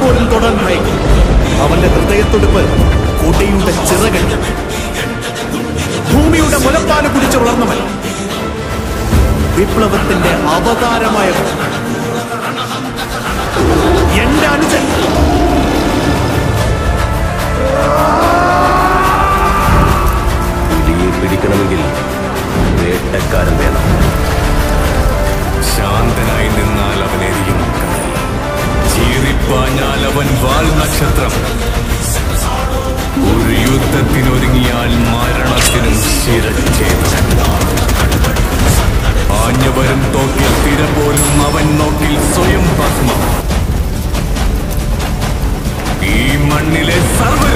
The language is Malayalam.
പോലും തൊടാൻ ഭയക്കും അവന്റെ ഹൃദയത്തുടിപ്പ് കൊടിയുടെ ചിറകൻ ഭൂമിയുടെ മുലപ്പാല് കുടിച്ച് വളർന്നവൻ വിപ്ലവത്തിന്റെ അവതാരമായവൻ എന്റെ അനുജൻ പുലിയെ പിടിക്കണമെങ്കിൽ വേട്ടക്കാരൻ വേണം ശാന്തനായി നിന്നാൽ അവൻ എരിയും കടൽ. ചീറിപ്പാഞ്ഞാൽ അവൻ വാൽ നക്ഷത്രം ഒരു യുദ്ധത്തിനൊരുങ്ങിയാൽ മരണത്തിനും ശിരച്ഛേദം ആഞ്ഞവരും തോക്കിൽ തിര പോലും അവൻ നോക്കിൽ സ്വയം ഭസ്മം ഈ മണ്ണിലെ സർവ